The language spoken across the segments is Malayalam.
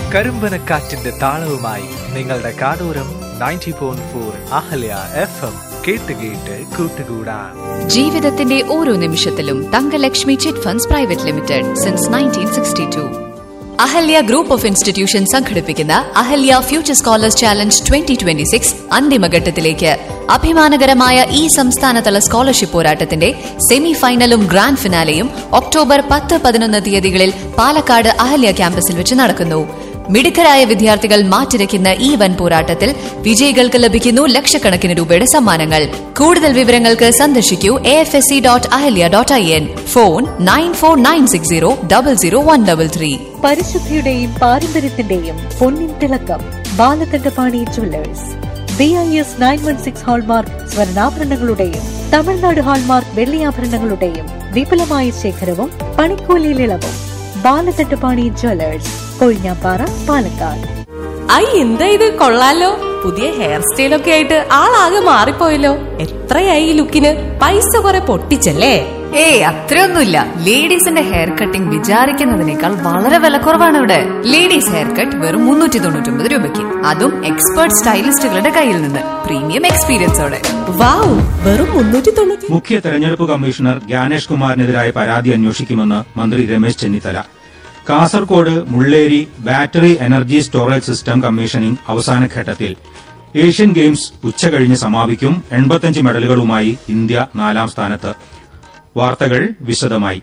കരിമ്പനക്കാറ്റിന്റെ താളവുമായി നിങ്ങളുടെ കാടൂരം ninety point four Ahalya F M കേട്ട് കേട്ട് കൂട്ടുകൂടാൻ ജീവിതത്തിന്റെ ഓരോ നിമിഷത്തിലും Thangalakshmi chit funds private limited since nineteen sixty two Ahalya group of institution സംഘടിപ്പിക്കുന്ന Ahalya future scholars challenge twenty twenty six അന്തിമഘട്ടത്തിലേക്ക് അഭിമാനകരമായ ഈ സംസ്ഥാനതല സ്കോളർഷിപ്പ് പോരാട്ടത്തിന്റെ സെമി ഫൈനലും ഗ്രാൻഡ് ഫിനാലെയും ഒക്ടോബർ പത്ത് പതിനൊന്ന് തീയതികളിൽ പാലക്കാട് അഹല്യ ക്യാമ്പസിൽ വെച്ച് നടക്കുന്നു മിടുക്കരായ വിദ്യാർത്ഥികൾ മാറ്റിരയ്ക്കുന്ന ഈ വൻ പോരാട്ടത്തിൽ വിജയികൾക്ക് ലഭിക്കുന്നു ലക്ഷക്കണക്കിന് രൂപയുടെ സമ്മാനങ്ങൾ കൂടുതൽ വിവരങ്ങൾക്ക് സന്ദർശിക്കൂ A F S C dot Ahalya dot I N phone nine four nine six zero double zero one double three പരിശുദ്ധിയുടെയും പാരമ്പര്യത്തിന്റെയും പൊന്നിൻ തിളക്കം Balakandapani jewellers B I S nine one six hallmark സ്വർണ്ണാഭരണങ്ങളുടെയും തമിഴ്നാട് ഹാൾമാർക്ക് വെള്ളിയാഭരണങ്ങളുടെയും വിപുലമായ ശേഖരവും പണിക്കൂലിയിൽ ഇളവും ബാലകണ്ഠപാണി ജുവല്ലേഴ്സ് കൊഴിഞ്ഞാപ്പാറ പാലക്കാട് ഐ എന്താ ഇത് കൊള്ളാലോ പുതിയ ഹെയർ സ്റ്റൈലൊക്കെ ആയിട്ട് ആളാകെ മാറിപ്പോയല്ലോ എത്രയായി ഈ ലുക്കിന് പൈസ കുറെ പൊട്ടിച്ചല്ലേ ഏയ് അത്രയൊന്നുമില്ല ലേഡീസിന്റെ ഹെയർ കട്ടിംഗ് വിചാരിക്കുന്നതിനേക്കാൾ വളരെ വിലക്കുറവാണ് ഇവിടെ ലേഡീസ് ഹെയർ കട്ട് വെറും മുന്നൂറ്റി തൊണ്ണൂറ്റി ഒമ്പത് രൂപയ്ക്ക് അതും എക്സ്പേർട്ട് സ്റ്റൈലിസ്റ്റുകളുടെ കയ്യിൽ നിന്ന് പ്രീമിയം എക്സ്പീരിയൻസോടെ വാവ് വെറും മുന്നൂറ്റി തൊണ്ണൂറ്റി മുഖ്യ തെരഞ്ഞെടുപ്പ് കമ്മീഷണർ ജ്ഞാനേഷ് കുമാറിനെതിരായ പരാതി അന്വേഷിക്കുമെന്ന് മന്ത്രി Ramesh Chennithala Kasaragod Mulleri battery energy storage system commissioning അവസാന ഘട്ടത്തിൽ ഏഷ്യൻ ഗെയിംസ് ഉച്ചകഴിഞ്ഞ് സമാപിക്കും എൺപത്തിയഞ്ച് മെഡലുകളുമായി ഇന്ത്യ നാലാം സ്ഥാനത്ത് വാർത്തകൾ വിശദമായി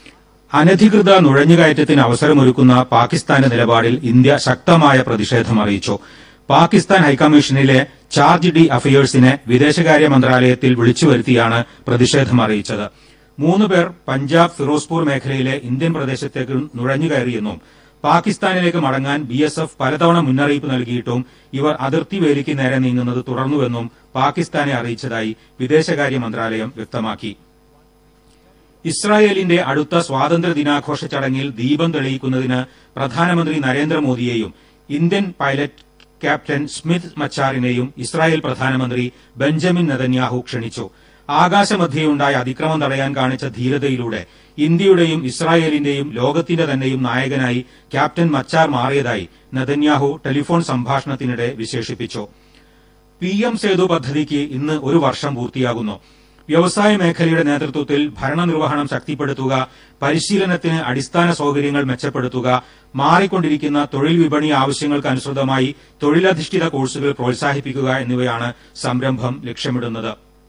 അനധികൃത നുഴഞ്ഞുകയറ്റത്തിന് അവസരമൊരുക്കുന്ന പാകിസ്ഥാന്റെ നിലപാടിൽ ഇന്ത്യ ശക്തമായ പ്രതിഷേധം അറിയിച്ചു പാകിസ്ഥാൻ ഹൈക്കമ്മീഷനിലെ ചാർജ് ഡി അഫയേഴ്സിനെ വിദേശകാര്യ മന്ത്രാലയത്തിൽ വിളിച്ചുവരുത്തിയാണ് പ്രതിഷേധം അറിയിച്ചത് മൂന്ന് പേർ പഞ്ചാബ് ഫിറോസ്പൂർ മേഖലയിലെ ഇന്ത്യൻ പ്രദേശത്തേക്ക് നുഴഞ്ഞുകയറിയെന്നും പാകിസ്ഥാനിലേക്ക് മടങ്ങാൻ ബി എസ് എഫ് പലതവണ മുന്നറിയിപ്പ് നൽകിയിട്ടും ഇവർ അതിർത്തി വേലിക്ക് നേരെ നീങ്ങുന്നത് തുടർന്നുവെന്നും പാകിസ്ഥാനെ അറിയിച്ചതായി വിദേശകാര്യ മന്ത്രാലയം വ്യക്തമാക്കി ഇസ്രായേലിന്റെ അടുത്ത സ്വാതന്ത്ര്യ ദിനാഘോഷ ചടങ്ങിൽ ദീപം തെളിയിക്കുന്നതിന് പ്രധാനമന്ത്രി നരേന്ദ്രമോദിയെയും ഇന്ത്യൻ പൈലറ്റ് ക്യാപ്റ്റൻ സ്മിത്ത് മച്ചാറിനെയും ഇസ്രായേൽ പ്രധാനമന്ത്രി ബെഞ്ചമിൻ നെതന്യാഹു ക്ഷണിച്ചു ആകാശമധ്യയുണ്ടായ അതിക്രമം തടയാൻ കാണിച്ച ധീരതയിലൂടെ ഇന്ത്യയുടെയും ഇസ്രായേലിന്റെയും ലോകത്തിന്റെ തന്നെയും നായകനായി ക്യാപ്റ്റൻ മച്ചാർ മാറിയതായി നെതന്യാഹു ടെലിഫോൺ സംഭാഷണത്തിനിടെ വിശേഷിപ്പിച്ചു പി എം സേതു പദ്ധതിക്ക് ഇന്ന് ഒരു വർഷം പൂർത്തിയാകുന്നു വ്യവസായ മേഖലയുടെ നേതൃത്വത്തിൽ ഭരണനിർവഹണം ശക്തിപ്പെടുത്തുക പരിശീലനത്തിന് അടിസ്ഥാന സൌകര്യങ്ങൾ മെച്ചപ്പെടുത്തുക മാറിക്കൊണ്ടിരിക്കുന്ന തൊഴിൽ വിപണി ആവശ്യങ്ങൾക്ക് അനുസൃതമായി തൊഴിലധിഷ്ഠിത കോഴ്സുകൾ പ്രോത്സാഹിപ്പിക്കുക എന്നിവയാണ് സംരംഭം ലക്ഷ്യമിടുന്നത്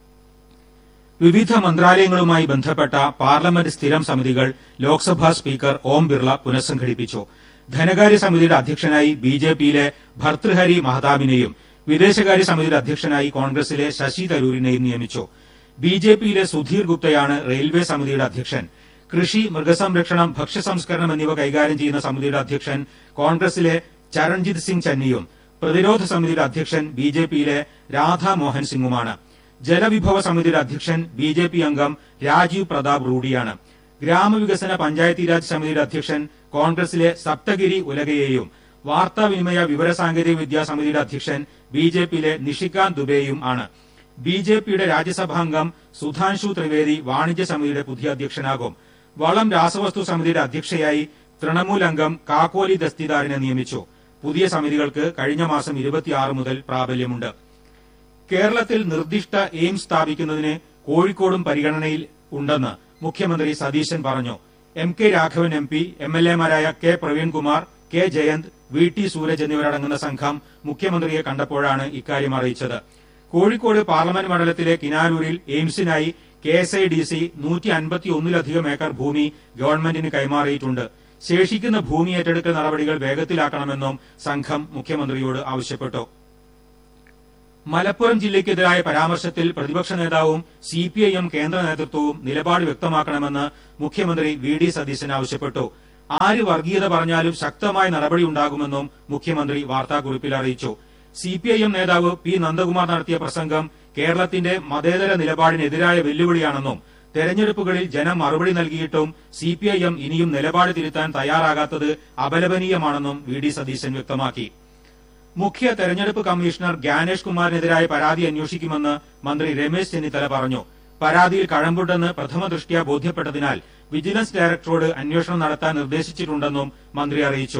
വിവിധ മന്ത്രാലയങ്ങളുമായി ബന്ധപ്പെട്ട പാർലമെന്റ് സ്ഥിരം സമിതികൾ ലോക്സഭാ സ്പീക്കർ ഓം ബിർള പുനഃസംഘടിപ്പിച്ചു ധനകാര്യ സമിതിയുടെ അധ്യക്ഷനായി ബി ജെ പിയിലെ ഭർത്തൃഹരി മഹതാബിനെയും വിദേശകാര്യ സമിതിയുടെ അധ്യക്ഷനായി കോൺഗ്രസിലെ ശശി തരൂരിനെയും നിയമിച്ചു ബി ജെ പിയിലെ സുധീർ ഗുപ്തയാണ് റെയിൽവേ സമിതിയുടെ അധ്യക്ഷൻ കൃഷി മൃഗസംരക്ഷണം ഭക്ഷ്യസംസ്കരണം എന്നിവ കൈകാര്യം ചെയ്യുന്ന സമിതിയുടെ അധ്യക്ഷൻ കോൺഗ്രസിലെ ചരൺജിത് സിംഗ് ചന്നിയും പ്രതിരോധ സമിതിയുടെ അധ്യക്ഷൻ ബി ജെ പിയിലെ രാധാ മോഹൻ സിംഗുമാണ് ജലവിഭവ സമിതിയുടെ അധ്യക്ഷൻ ബി ജെ പി അംഗം രാജീവ് പ്രതാപ് റൂഡിയാണ് ഗ്രാമവികസന പഞ്ചായത്തീരാജ് സമിതിയുടെ അധ്യക്ഷൻ കോൺഗ്രസിലെ സപ്തഗിരി ഉലകയെയും വാർത്താവിനിമയ വിവരസാങ്കേതിക വിദ്യാ സമിതിയുടെ അധ്യക്ഷൻ ബി ജെ പിയിലെ നിഷികാന്ത് ദുബെയും ആണ് ബി ജെ പിയുടെ രാജ്യസഭാംഗം സുധാൻഷു ത്രിവേദി വാണിജ്യ സമിതിയുടെ പുതിയ അധ്യക്ഷനാകും വളം രാസവസ്തു സമിതിയുടെ അധ്യക്ഷയായി തൃണമൂൽ അംഗം കാക്കോലി ദസ്തിദാറിനെ നിയമിച്ചു പുതിയ സമിതികൾക്ക് കഴിഞ്ഞ മാസം ഇരുപത്തിയാറ് മുതൽ പ്രാബല്യമുണ്ട് കേരളത്തിൽ നിർദ്ദിഷ്ട എയിംസ് സ്ഥാപിക്കുന്നതിന് കോഴിക്കോടും പരിഗണനയിൽ ഉണ്ടെന്ന് മുഖ്യമന്ത്രി സതീശൻ പറഞ്ഞു M K Raghavan M P M L എമാരായ K Praveenkumar K Jayanth V T Sooraj എന്നിവരടങ്ങുന്ന സംഘം മുഖ്യമന്ത്രിയെ കണ്ടപ്പോഴാണ് ഇക്കാര്യം അറിയിച്ചത് കോഴിക്കോട് പാർലമെന്റ് മണ്ഡലത്തിലെ കിനാലൂരിൽ എയിംസിനായി K S I D C നൂറ്റി അൻപത്തി ഒന്നിലധികം ഏക്കർ ഭൂമി ഗവൺമെന്റിന് കൈമാറിയിട്ടുണ്ട് ശേഷിക്കുന്ന ഭൂമി ഏറ്റെടുക്കൽ നടപടികൾ വേഗത്തിലാക്കണമെന്നും സംഘം മുഖ്യമന്ത്രിയോട് ആവശ്യപ്പെട്ടു മലപ്പുറം ജില്ലയ്ക്കെതിരായ പരാമർശത്തിൽ പ്രതിപക്ഷ നേതാവും സി പി ഐ എം കേന്ദ്ര നേതൃത്വവും നിലപാട് വ്യക്തമാക്കണമെന്ന് മുഖ്യമന്ത്രി വി ഡി സതീശൻ ആവശ്യപ്പെട്ടു ആര് വർഗീയത പറഞ്ഞാലും ശക്തമായ നടപടി ഉണ്ടാകുമെന്നും മുഖ്യമന്ത്രി വാർത്താക്കുറിപ്പിൽ അറിയിച്ചു സി പി ഐ എം നേതാവ് പി നന്ദകുമാർ നടത്തിയ പ്രസംഗം കേരളത്തിന്റെ മതേതര നിലപാടിനെതിരായ വെല്ലുവിളിയാണെന്നും തെരഞ്ഞെടുപ്പുകളിൽ ജനം മറുപടി നൽകിയിട്ടും സി പി ഐ എം ഇനിയും നിലപാട് തിരുത്താൻ തയ്യാറാകാത്തത് അപലപനീയമാണെന്നും വി ഡി സതീശൻ വ്യക്തമാക്കി മുഖ്യ തെരഞ്ഞെടുപ്പ് കമ്മീഷണർ ജ്ഞാനേഷ് കുമാറിനെതിരായ പരാതി അന്വേഷിക്കുമെന്ന് മന്ത്രി രമേശ് ചെന്നിത്തല പറഞ്ഞു പരാതിയിൽ കഴമ്പുണ്ടെന്ന് പ്രഥമ ദൃഷ്ട്യാ ബോധ്യപ്പെട്ടതിനാൽ വിജിലൻസ് ഡയറക്ടറോട് അന്വേഷണം നടത്താൻ നിർദ്ദേശിച്ചിട്ടുണ്ടെന്നും മന്ത്രി അറിയിച്ചു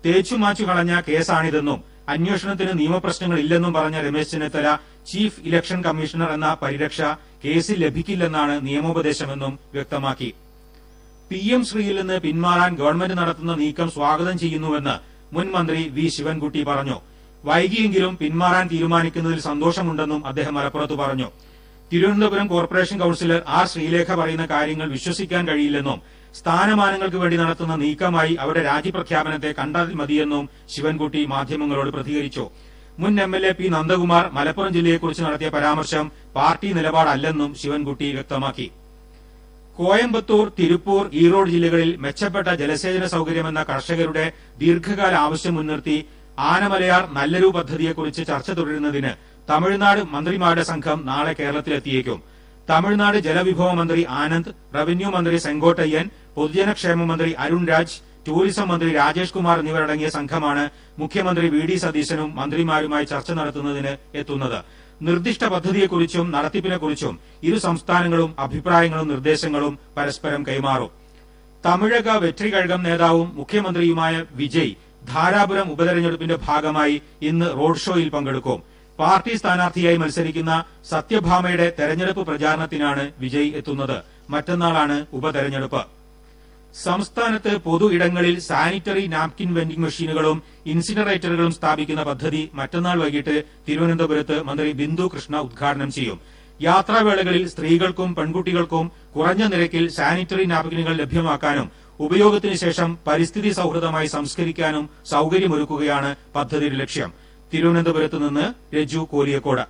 തേച്ചുമാച്ചു കളഞ്ഞ കേസാണിതെന്നും അന്വേഷണത്തിന് നിയമപ്രശ്നങ്ങളില്ലെന്നും പറഞ്ഞ Ramesh Chennithala chief election commissioner എന്ന പരിരക്ഷ കേസിൽ ലഭിക്കില്ലെന്നാണ് നിയമോപദേശമെന്നും വ്യക്തമാക്കി പി എം ശ്രീയിൽ നിന്ന് പിന്മാറാൻ ഗവൺമെന്റ് നടത്തുന്ന നീക്കം സ്വാഗതം ചെയ്യുന്നുവെന്ന് മുൻ മന്ത്രി വി ശിവൻകുട്ടി പറഞ്ഞു വൈകിയെങ്കിലും പിന്മാറാൻ തീരുമാനിക്കുന്നതിൽ സന്തോഷമുണ്ടെന്നും അദ്ദേഹം മലപ്പുറത്ത് പറഞ്ഞു Thiruvananthapuram corporation councillor R Sreelekha പറയുന്ന കാര്യങ്ങൾ വിശ്വസിക്കാൻ കഴിയില്ലെന്നും സ്ഥാനമാനങ്ങൾക്ക് വേണ്ടി നടത്തുന്ന നീക്കമായി അവരുടെ രാജിപ്രഖ്യാപനത്തെ കണ്ടാൽ മതിയെന്നും ശിവൻകുട്ടി മാധ്യമങ്ങളോട് പ്രതികരിച്ചു മുൻ M L A P Nandakumar Malappuram ജില്ലയെക്കുറിച്ച് നടത്തിയ പരാമർശം പാർട്ടി നിലപാടല്ലെന്നും ശിവൻകുട്ടി വ്യക്തമാക്കി കോയമ്പത്തൂർ തിരുപ്പൂർ ഈറോഡ് ജില്ലകളിൽ മെച്ചപ്പെട്ട ജലസേചന സൌകര്യമെന്ന കർഷകരുടെ ദീർഘകാല ആവശ്യം മുൻനിർത്തി ആനമലയാർ നല്ലൊരു പദ്ധതിയെക്കുറിച്ച് ചർച്ച തുടരുന്നതിന് തമിഴ്നാട് മന്ത്രിമാരുടെ സംഘം നാളെ കേരളത്തിലെത്തിയേക്കും തമിഴ്നാട് ജലവിഭവ മന്ത്രി ആനന്ദ് റവന്യൂ മന്ത്രി സെങ്കോട്ടയ്യൻ പൊതുജനക്ഷേമ മന്ത്രി അരുൺ രാജ് ടൂറിസം മന്ത്രി രാജേഷ് കുമാർ എന്നിവരടങ്ങിയ സംഘമാണ് മുഖ്യമന്ത്രി വി ഡി സതീശനും മന്ത്രിമാരുമായി ചർച്ച നടത്തുന്നതിന് എത്തുന്നത് നിർദ്ദിഷ്ട പദ്ധതിയെക്കുറിച്ചും നടത്തിപ്പിനെക്കുറിച്ചും ഇരു സംസ്ഥാനങ്ങളും അഭിപ്രായങ്ങളും നിർദ്ദേശങ്ങളും പരസ്പരം കൈമാറും തമിഴക വെട്രി കഴകം നേതാവും മുഖ്യമന്ത്രിയുമായ വിജയ് ധാരാപുരം ഉപതെരഞ്ഞെടുപ്പിന്റെ ഭാഗമായി ഇന്ന് റോഡ് ഷോയിൽ പങ്കെടുക്കും പാർട്ടി സ്ഥാനാർത്ഥിയായി മത്സരിക്കുന്ന സത്യഭാമയുടെ തെരഞ്ഞെടുപ്പ് പ്രചാരണത്തിനാണ് വിജയ് എത്തുന്നത് മറ്റന്നാളാണ് ഉപതെരഞ്ഞെടുപ്പ് സംസ്ഥാനത്ത് പൊതു ഇടങ്ങളിൽ സാനിറ്ററി നാപ്കിൻ വെൻഡിംഗ് മെഷീനുകളും ഇൻസിനറേറ്ററുകളും സ്ഥാപിക്കുന്ന പദ്ധതി മറ്റന്നാൾ വൈകിട്ട് തിരുവനന്തപുരത്ത് മന്ത്രി ബിന്ദു കൃഷ്ണ ഉദ്ഘാടനം ചെയ്യും യാത്രാവേളകളിൽ സ്ത്രീകൾക്കും പെൺകുട്ടികൾക്കും കുറഞ്ഞ നിരക്കിൽ സാനിറ്ററി നാപ്കിനുകൾ ലഭ്യമാക്കാനും ഉപയോഗത്തിന് ശേഷം പരിസ്ഥിതി സൌഹൃദമായി സംസ്കരിക്കാനും സൌകര്യമൊരുക്കുകയാണ് പദ്ധതിയുടെ ലക്ഷ്യം തിരുവനന്തപുരത്ത് നിന്ന് രജു കോലിയക്കോട്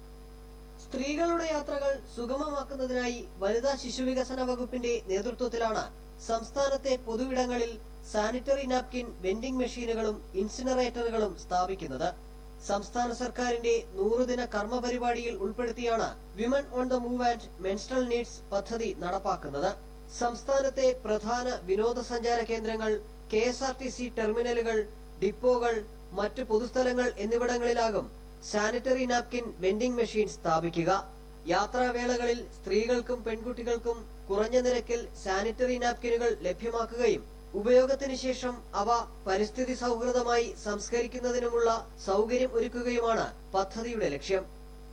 സ്ത്രീകളുടെ യാത്രകൾ സുഗമമാക്കുന്നതിനായി വനിതാ ശിശുവികസന വകുപ്പിന്റെ നേതൃത്വത്തിലാണ് സംസ്ഥാനത്തെ പൊതുവിടങ്ങളിൽ സാനിറ്ററി നാപ്കിൻ വെൻഡിംഗ് മെഷീനുകളും ഇൻസിനറേറ്ററുകളും സ്ഥാപിക്കുന്നത് സംസ്ഥാന സർക്കാരിന്റെ നൂറുദിന കർമ്മ പരിപാടിയിൽ ഉൾപ്പെടുത്തിയാണ് women on the move and menstrual needs പദ്ധതി നടപ്പാക്കുന്നത് സംസ്ഥാനത്തെ പ്രധാന വിനോദസഞ്ചാര കേന്ദ്രങ്ങൾ K S R T C ടെർമിനലുകൾ ഡിപ്പോകൾ മറ്റ് പൊതുസ്ഥലങ്ങൾ എന്നിവിടങ്ങളിലാകും സാനിറ്ററി നാപ്കിൻ വെൻഡിംഗ് മെഷീൻ സ്ഥാപിക്കുക യാത്രാവേളകളിൽ സ്ത്രീകൾക്കും പെൺകുട്ടികൾക്കും കുറഞ്ഞ നിരക്കിൽ സാനിറ്ററി നാപ്കിനുകൾ ലഭ്യമാക്കുകയും ഉപയോഗത്തിന് ശേഷം അവ പരിസ്ഥിതി സൗഹൃദമായി സംസ്കരിക്കുന്നതിനുമുള്ള സൗകര്യം ഒരുക്കുകയുമാണ് പദ്ധതിയുടെ ലക്ഷ്യം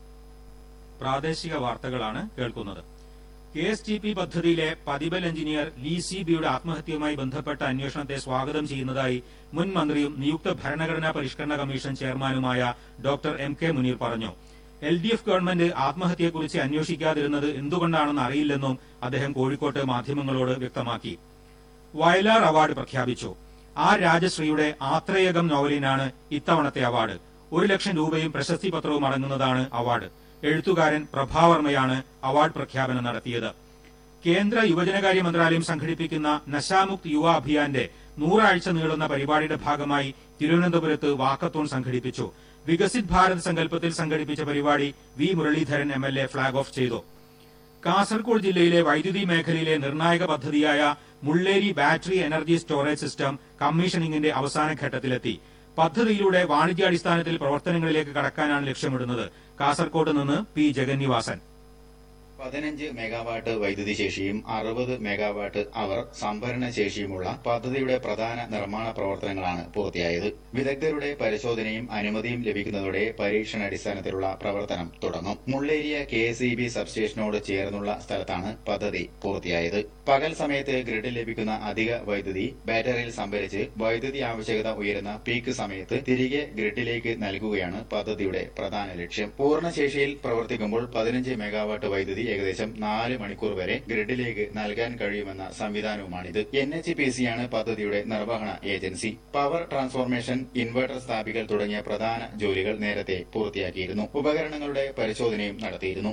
പ്രാദേശിക വാർത്തകളാണ് കേൾക്കുന്നത് കെ എസ് ടി പി പദ്ധതിയിലെ പതിബൽ എഞ്ചിനീയർ ലീ സി ബിയുടെ ആത്മഹത്യയുമായി ബന്ധപ്പെട്ട അന്വേഷണത്തെ സ്വാഗതം ചെയ്യുന്നതായി മുൻ മന്ത്രിയും നിയുക്ത ഭരണഘടനാ പരിഷ്കരണ കമ്മീഷൻ ചെയർമാനുമായ ഡോക്ടർ എം കെ മുനീർ പറഞ്ഞു എൽ ഡി എഫ് ഗവൺമെന്റ് ആത്മഹത്യയെക്കുറിച്ച് അന്വേഷിക്കാതിരുന്നത് എന്തുകൊണ്ടാണെന്ന് അറിയില്ലെന്നും അദ്ദേഹം കോഴിക്കോട്ട് മാധ്യമങ്ങളോട് വ്യക്തമാക്കി വയലാർ അവാർഡ് പ്രഖ്യാപിച്ചു ആർ രാജശ്രീയുടെ ആത്രേയകം നോവലിനാണ് ഇത്തവണത്തെ അവാർഡ് ഒരു ലക്ഷം രൂപയും പ്രശസ്തി പത്രവും അടങ്ങുന്നതാണ് അവാർഡ് എഴുത്തുകാരൻ പ്രഭാവർമ്മയാണ് അവാർഡ് പ്രഖ്യാപനം നടത്തിയത് കേന്ദ്ര യുവജനകാര്യ മന്ത്രാലയം സംഘടിപ്പിക്കുന്ന നശാമുക്ത് യുവ അഭിയാന്റെ നൂറാഴ്ച നീളുന്ന പരിപാടിയുടെ ഭാഗമായി തിരുവനന്തപുരത്ത് വാക്കത്തോൺ സംഘടിപ്പിച്ചു വികസിത് ഭാരത് സങ്കല്പത്തിൽ സംഘടിപ്പിച്ച പരിപാടി V Muraleedharan M L A flag off ചെയ്തു കാസർഗോഡ് ജില്ലയിലെ വൈദ്യുതി മേഖലയിലെ നിർണായക പദ്ധതിയായ Mulleri battery energy storage system കമ്മീഷനിംഗിന്റെ അവസാന ഘട്ടത്തിലെത്തി പദ്ധതിയിലൂടെ വാണിജ്യാടിസ്ഥാനത്തിൽ പ്രവർത്തനങ്ങളിലേക്ക് കടക്കാനാണ് ലക്ഷ്യമിടുന്നത് കാസർകോട്ട് നിന്ന് പി ജഗന്നിവാസൻ പതിനഞ്ച് മെഗാവാട്ട് വൈദ്യുതി ശേഷിയും അറുപത് മെഗാവാട്ട് അവർ സംഭരണ ശേഷിയുമുള്ള പദ്ധതിയുടെ പ്രധാന നിർമ്മാണ പ്രവർത്തനങ്ങളാണ് പൂർത്തിയായത് വിദഗ്ധരുടെ പരിശോധനയും അനുമതിയും ലഭിക്കുന്നതോടെ പരീക്ഷണാടിസ്ഥാനത്തിലുള്ള പ്രവർത്തനം തുടങ്ങും Mulleriya K S E B സബ്സ്റ്റേഷനോട് ചേർന്നുള്ള സ്ഥലത്താണ് പദ്ധതി പൂർത്തിയായത് പകൽ സമയത്ത് ഗ്രിഡിൽ ലഭിക്കുന്ന അധിക വൈദ്യുതി ബാറ്ററിയിൽ സംഭരിച്ച് വൈദ്യുതി ആവശ്യകത ഉയരുന്ന പീക്ക് സമയത്ത് തിരികെ ഗ്രിഡിലേക്ക് നൽകുകയാണ് പദ്ധതിയുടെ പ്രധാന ലക്ഷ്യം പൂർണ്ണശേഷിയിൽ പ്രവർത്തിക്കുമ്പോൾ പതിനഞ്ച് മെഗാവാട്ട് വൈദ്യുതി ഏകദേശം നാല് മണിക്കൂർ വരെ ഗ്രിഡിലേക്ക് നൽകാൻ കഴിയുമെന്ന സംവിധാനവുമാണിത് എൻ എച്ച് പി സിയാണ് പദ്ധതിയുടെ നിർവഹണ ഏജൻസി പവർ ട്രാൻസ്ഫോർമേഷൻ ഇൻവെർട്ടർ സ്ഥാപിക്കൽ തുടങ്ങിയ പ്രധാന ജോലികൾ നേരത്തെ പൂർത്തിയാക്കിയിരുന്നു ഉപകരണങ്ങളുടെ പരിശോധനയും നടത്തിയിരുന്നു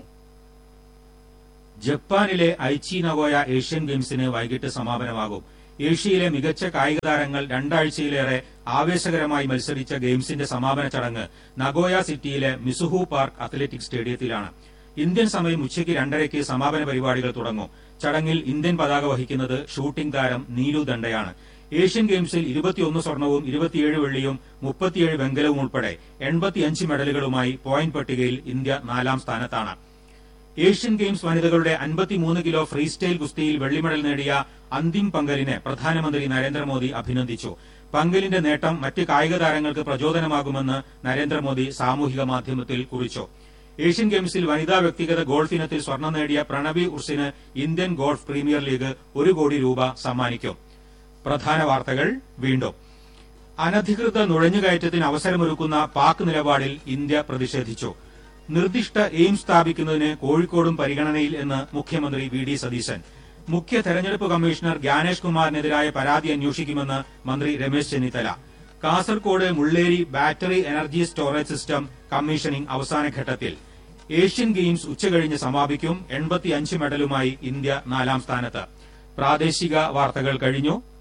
ജപ്പാനിലെ ഐച്ചി നഗോയ ഏഷ്യൻ ഗെയിംസിന് വൈകിട്ട് സമാപനമാകും ഏഷ്യയിലെ മികച്ച കായിക താരങ്ങൾ രണ്ടാഴ്ചയിലേറെ ആവേശകരമായി മത്സരിച്ച ഗെയിംസിന്റെ സമാപന ചടങ്ങ് Nagoya city Mizuho park athletic സ്റ്റേഡിയത്തിലാണ് ഇന്ത്യൻ സമയം ഉച്ചയ്ക്ക് രണ്ടരയ്ക്ക് സമാപന പരിപാടികൾ തുടങ്ങും ചടങ്ങിൽ ഇന്ത്യൻ പതാക വഹിക്കുന്നത് ഷൂട്ടിംഗ് താരം നീലു ദണ്ഡയാണ് ഏഷ്യൻ ഗെയിംസിൽ ഇരുപത്തിയൊന്ന് സ്വർണവും ഇരുപത്തിയേഴ് വെള്ളിയും മുപ്പത്തിയേഴ് വെങ്കലവും ഉൾപ്പെടെ എൺപത്തിയഞ്ച് മെഡലുകളുമായി പോയിന്റ് പട്ടികയിൽ ഇന്ത്യ നാലാം സ്ഥാനത്താണ് ഏഷ്യൻ ഗെയിംസ് വനിതകളുടെ അൻപത്തിമൂന്ന് കിലോ ഫ്രീ സ്റ്റൈൽ ഗുസ്തിയിൽ വെള്ളിമെഡൽ നേടിയ അന്തിം പങ്കലിനെ പ്രധാനമന്ത്രി നരേന്ദ്രമോദി അഭിനന്ദിച്ചു പങ്കലിന്റെ നേട്ടം മറ്റ് കായിക താരങ്ങൾക്ക് പ്രചോദനമാകുമെന്ന് നരേന്ദ്രമോദി സാമൂഹിക മാധ്യമത്തിൽ കുറിച്ചു ഏഷ്യൻ ഗെയിംസിൽ വനിതാ വ്യക്തിഗത ഗോൾഫ് ഇനത്തിൽ സ്വർണം നേടിയ പ്രണബി ഉർസിന് ഇന്ത്യൻ ഗോൾഫ് പ്രീമിയർ ലീഗ് ഒരു കോടി രൂപ സമ്മാനിക്കും പ്രധാന വാർത്തകൾ വീണ്ടും അനധികൃത നുഴഞ്ഞുകയറ്റത്തിന് അവസരമൊരുക്കുന്ന പാക് നിലപാടിൽ ഇന്ത്യ പ്രതിഷേധിച്ചു നിർദ്ദിഷ്ട എയിംസ് സ്ഥാപിക്കുന്നതിന് കോഴിക്കോടും പരിഗണനയിൽ എന്ന് മുഖ്യമന്ത്രി വി ഡി സതീശൻ മുഖ്യ തെരഞ്ഞെടുപ്പ് കമ്മീഷണർ ജ്ഞാനേഷ് കുമാറിനെതിരായ പരാതി അന്വേഷിക്കുമെന്ന് മന്ത്രി Ramesh Chennithala Kasaragod Mulleri battery energy storage system commissioning അവസാന ഘട്ടത്തിൽ ഏഷ്യൻ ഗെയിംസ് ഉച്ചകഴിഞ്ഞ് സമാപിക്കും എൺപത്തിയഞ്ച് മെഡലുമായി ഇന്ത്യ നാലാം സ്ഥാനത്ത് പ്രാദേശിക വാർത്തകൾ കഴിഞ്ഞു